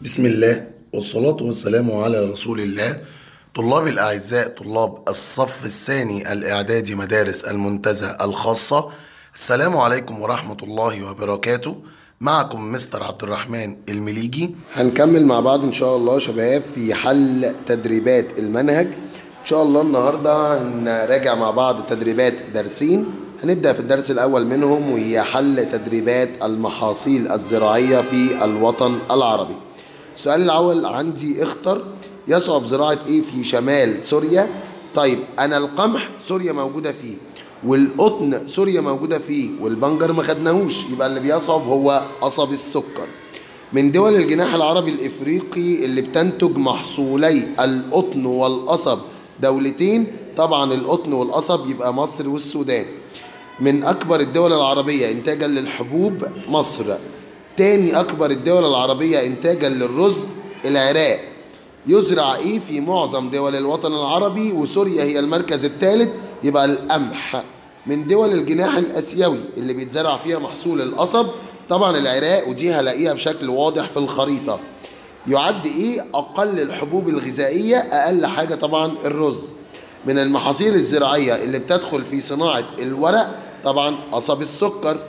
بسم الله والصلاة والسلام على رسول الله طلاب الأعزاء طلاب الصف الثاني الإعدادي مدارس المنتزه الخاصة السلام عليكم ورحمة الله وبركاته معكم مستر عبد الرحمن المليجي هنكمل مع بعض إن شاء الله شباب في حل تدريبات المنهج إن شاء الله النهاردة هنراجع مع بعض تدريبات درسين هنبدأ في الدرس الأول منهم وهي حل تدريبات المحاصيل الزراعية في الوطن العربي السؤال الأول عندي اختر يصعب زراعة إيه في شمال سوريا طيب أنا القمح سوريا موجودة فيه والقطن سوريا موجودة فيه والبنجر ما خدناهوش يبقى اللي بيصعب هو قصب السكر من دول الجناح العربي الإفريقي اللي بتنتج محصولي القطن والقصب دولتين طبعا القطن والقصب يبقى مصر والسودان من أكبر الدول العربية إنتاجا للحبوب مصر تاني أكبر الدول العربية إنتاجا للرز العراق يزرع إيه في معظم دول الوطن العربي وسوريا هي المركز الثالث يبقى القمح من دول الجناح الآسيوي اللي بيتزرع فيها محصول القصب طبعا العراق ودي هلاقيها بشكل واضح في الخريطة يعد إيه أقل الحبوب الغذائية أقل حاجة طبعا الرز من المحاصيل الزراعية اللي بتدخل في صناعة الورق طبعا قصب السكر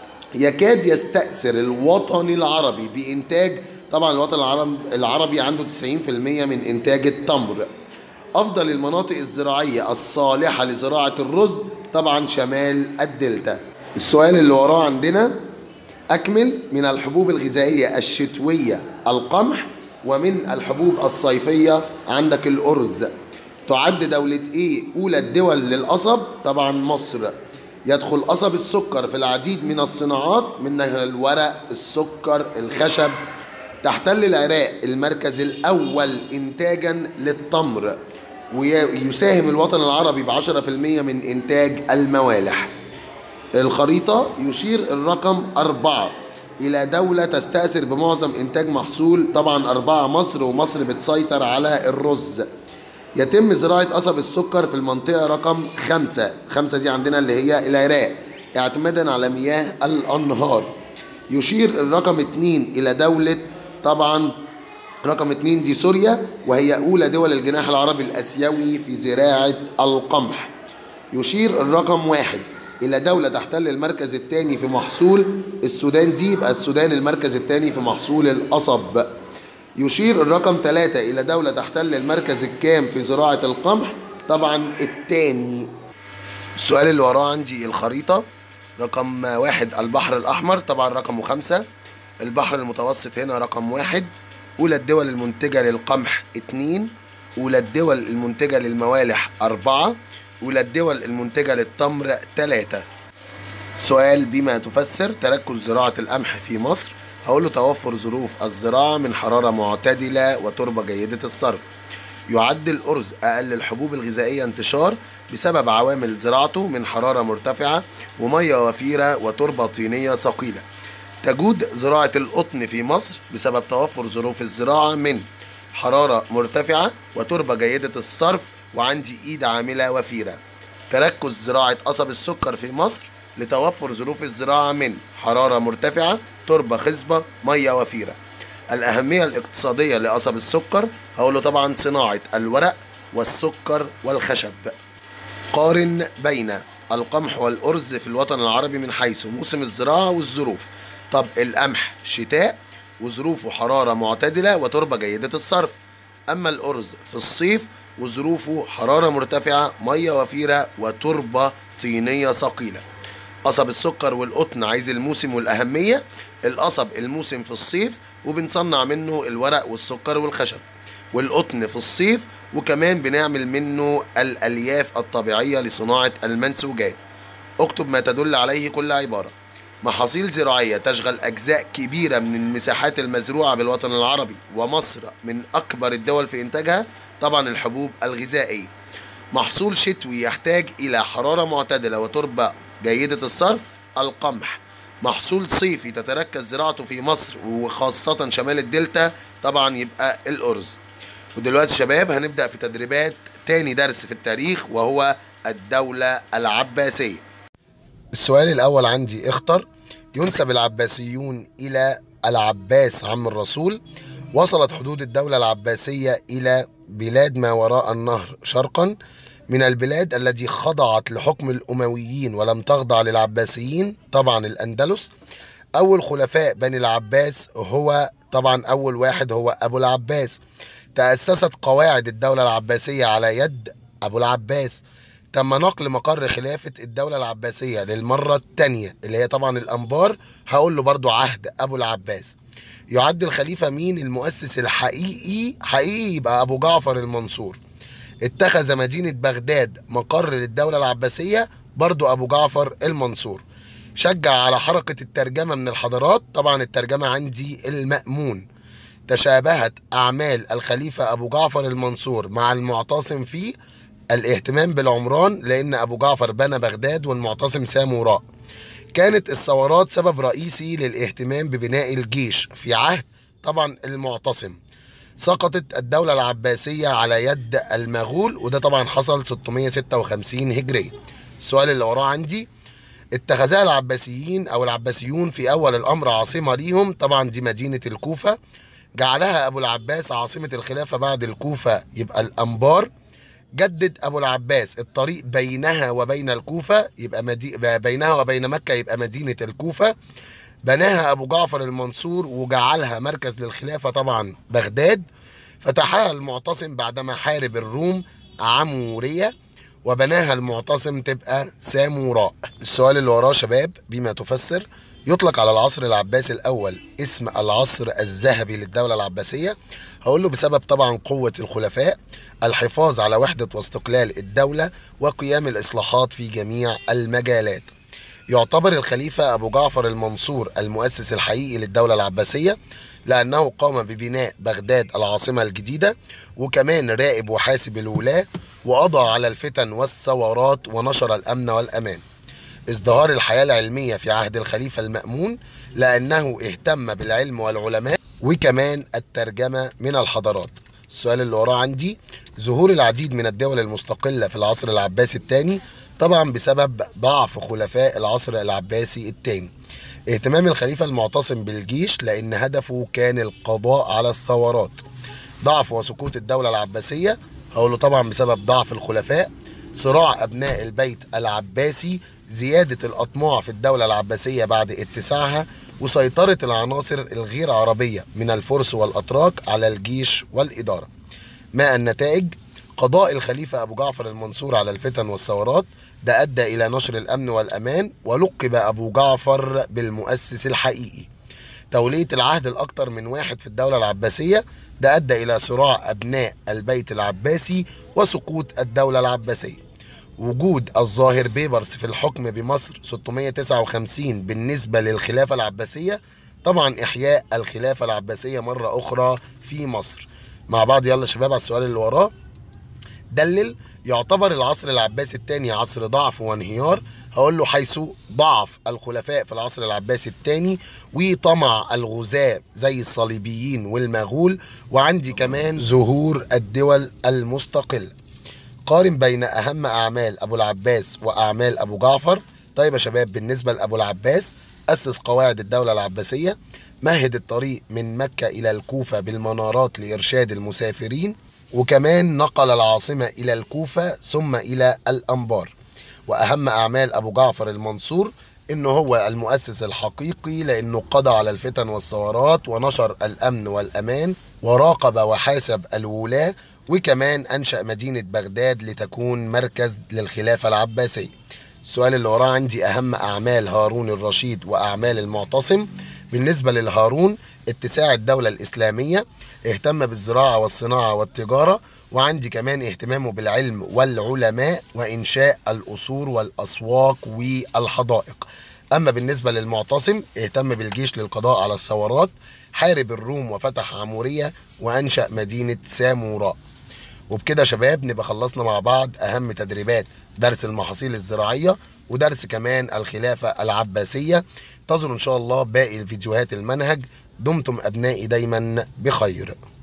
يكاد يستأثر الوطن العربي بإنتاج طبعا الوطن العرب- العربي عنده 90% من إنتاج التمر أفضل المناطق الزراعية الصالحة لزراعة الرز طبعا شمال الدلتا السؤال اللي وراه عندنا أكمل من الحبوب الغذائية الشتوية القمح ومن الحبوب الصيفية عندك الأرز تعد دولة إيه أولى الدول للقصب طبعا مصر يدخل قصب السكر في العديد من الصناعات منها الورق السكر الخشب تحتل العراق المركز الأول إنتاجا للتمر ويساهم الوطن العربي بعشرة في المية من إنتاج الموالح الخريطة يشير الرقم أربعة إلى دولة تستأثر بمعظم إنتاج محصول طبعا أربعة مصر ومصر بتسيطر على الرز يتم زراعة قصب السكر في المنطقة رقم خمسة خمسة دي عندنا اللي هي العراق اعتمادا على مياه الأنهار يشير الرقم اتنين إلى دولة طبعا رقم اتنين دي سوريا وهي أولى دول الجناح العربي الآسيوي في زراعة القمح يشير الرقم واحد إلى دولة تحتل المركز الثاني في محصول السودان دي يبقى السودان المركز الثاني في محصول القصب يشير الرقم ثلاثة إلى دولة تحتل المركز الكام في زراعة القمح طبعا الثاني السؤال اللي وراه عندي الخريطة رقم واحد البحر الأحمر طبعا رقمه خمسة البحر المتوسط هنا رقم واحد أولى الدول المنتجة للقمح اتنين أولى الدول المنتجة للموالح أربعة أولى الدول المنتجة للتمر تلاتة سؤال بما تفسر تركز زراعة القمح في مصر هقول له توفر ظروف الزراعة من حرارة معتدلة وتربة جيدة الصرف يعد الأرز أقل الحبوب الغذائية انتشار بسبب عوامل زراعته من حرارة مرتفعة ومية وفيرة وتربة طينية ثقيلة تجود زراعة القطن في مصر بسبب توفر ظروف الزراعة من حرارة مرتفعة وتربة جيدة الصرف وعندي إيد عاملة وفيرة تركز زراعة قصب السكر في مصر لتوفر ظروف الزراعة من حرارة مرتفعة تربة خصبة مية وفيرة الأهمية الاقتصادية لقصب السكر هقوله طبعا صناعة الورق والسكر والخشب قارن بين القمح والأرز في الوطن العربي من حيث موسم الزراعة والظروف طب القمح شتاء وظروفه حرارة معتدلة وتربة جيدة الصرف أما الأرز في الصيف وظروفه حرارة مرتفعة مية وفيرة وتربة طينية ثقيلة قصب السكر والقطن عايز الموسم والأهمية القصب الموسم في الصيف وبنصنع منه الورق والسكر والخشب والقطن في الصيف وكمان بنعمل منه الألياف الطبيعية لصناعة المنسوجات اكتب ما تدل عليه كل عبارة محاصيل زراعية تشغل أجزاء كبيرة من المساحات المزروعة بالوطن العربي ومصر من أكبر الدول في إنتاجها طبعا الحبوب الغذائية محصول شتوي يحتاج إلى حرارة معتدلة وتربة جيدة الصرف القمح محصول صيفي تتركز زراعته في مصر وخاصة شمال الدلتا طبعا يبقى الأرز ودلوقتي شباب هنبدأ في تدريبات تاني درس في التاريخ وهو الدولة العباسية السؤال الأول عندي اختر ينسب العباسيون إلى العباس عم الرسول وصلت حدود الدولة العباسية إلى بلاد ما وراء النهر شرقا من البلاد التي خضعت لحكم الأمويين ولم تخضع للعباسيين طبعا الأندلس أول خلفاء بني العباس هو طبعا أول واحد هو أبو العباس تأسست قواعد الدولة العباسية على يد أبو العباس تم نقل مقر خلافة الدولة العباسية للمرة الثانية اللي هي طبعا الأنبار هقول له برضو عهد أبو العباس يعد الخليفة مين المؤسس الحقيقي حقيقي يبقى أبو جعفر المنصور اتخذ مدينة بغداد مقر للدولة العباسية برضو أبو جعفر المنصور شجع على حركة الترجمة من الحضارات طبعا الترجمة عندي المأمون تشابهت أعمال الخليفة أبو جعفر المنصور مع المعتصم فيه الاهتمام بالعمران لأن أبو جعفر بنى بغداد والمعتصم ساموراء كانت الثورات سبب رئيسي للاهتمام ببناء الجيش في عهد طبعا المعتصم سقطت الدولة العباسية على يد المغول وده طبعا حصل 656 هجرية السؤال اللي وراه عندي اتخذها العباسيين او العباسيون في اول الامر عاصمة ليهم طبعا دي مدينة الكوفة جعلها ابو العباس عاصمة الخلافة بعد الكوفة يبقى الانبار جدد ابو العباس الطريق بينها وبين الكوفة يبقى مدي... بينها وبين مكة يبقى مدينة الكوفة بناها ابو جعفر المنصور وجعلها مركز للخلافة طبعا بغداد فتحها المعتصم بعدما حارب الروم عمورية وبناها المعتصم تبقى ساموراء السؤال اللي وراه شباب بما تفسر يطلق على العصر العباسي الأول اسم العصر الذهبي للدولة العباسية هقول له بسبب طبعا قوة الخلفاء الحفاظ على وحدة واستقلال الدولة وقيام الإصلاحات في جميع المجالات يعتبر الخليفة أبو جعفر المنصور المؤسس الحقيقي للدولة العباسية لأنه قام ببناء بغداد العاصمة الجديدة وكمان راقب وحاسب الولاة وقضى على الفتن والثورات ونشر الأمن والأمان ازدهار الحياة العلمية في عهد الخليفة المأمون لأنه اهتم بالعلم والعلماء وكمان الترجمة من الحضارات السؤال اللي وراه عندي ظهور العديد من الدول المستقلة في العصر العباسي الثاني طبعا بسبب ضعف خلفاء العصر العباسي الثاني اهتمام الخليفة المعتصم بالجيش لأن هدفه كان القضاء على الثورات ضعف وسقوط الدولة العباسية هقوله طبعا بسبب ضعف الخلفاء صراع أبناء البيت العباسي زيادة الأطماع في الدولة العباسية بعد اتساعها وسيطرة العناصر الغير عربية من الفرس والأتراك على الجيش والإدارة ما النتائج؟ قضاء الخليفة أبو جعفر المنصور على الفتن والثورات ده أدى إلى نشر الأمن والأمان ولقب أبو جعفر بالمؤسس الحقيقي تولية العهد الأكثر من واحد في الدولة العباسية ده أدى إلى صراع أبناء البيت العباسي وسقوط الدولة العباسية وجود الظاهر بيبرس في الحكم بمصر 659 بالنسبة للخلافة العباسية طبعا إحياء الخلافة العباسية مرة أخرى في مصر مع بعض يلا شباب على السؤال اللي وراه دلل يعتبر العصر العباسي الثاني عصر ضعف وانهيار هقول له حيث ضعف الخلفاء في العصر العباسي الثاني وطمع الغزاة زي الصليبيين والمغول وعندي كمان ظهور الدول المستقلة قارن بين أهم أعمال أبو العباس وأعمال أبو جعفر طيب يا شباب بالنسبة لأبو العباس أسس قواعد الدولة العباسية مهد الطريق من مكة إلى الكوفة بالمنارات لإرشاد المسافرين وكمان نقل العاصمة إلى الكوفة ثم إلى الأنبار وأهم أعمال أبو جعفر المنصور إنه هو المؤسس الحقيقي لأنه قضى على الفتن والثورات ونشر الأمن والأمان وراقب وحاسب الولاة وكمان أنشأ مدينة بغداد لتكون مركز للخلافة العباسية السؤال اللي وراه عندي أهم أعمال هارون الرشيد وأعمال المعتصم بالنسبة للهارون اتساع الدولة الإسلامية اهتم بالزراعة والصناعة والتجارة وعندي كمان اهتمامه بالعلم والعلماء وإنشاء الأصول والأسواق والحدائق أما بالنسبة للمعتصم اهتم بالجيش للقضاء على الثورات حارب الروم وفتح عمورية وأنشأ مدينة ساموراء وبكده يا شباب نبقى خلصنا مع بعض أهم تدريبات درس المحاصيل الزراعية ودرس كمان الخلافة العباسية انتظروا إن شاء الله باقي الفيديوهات المنهج دمتم أبنائي دايما بخير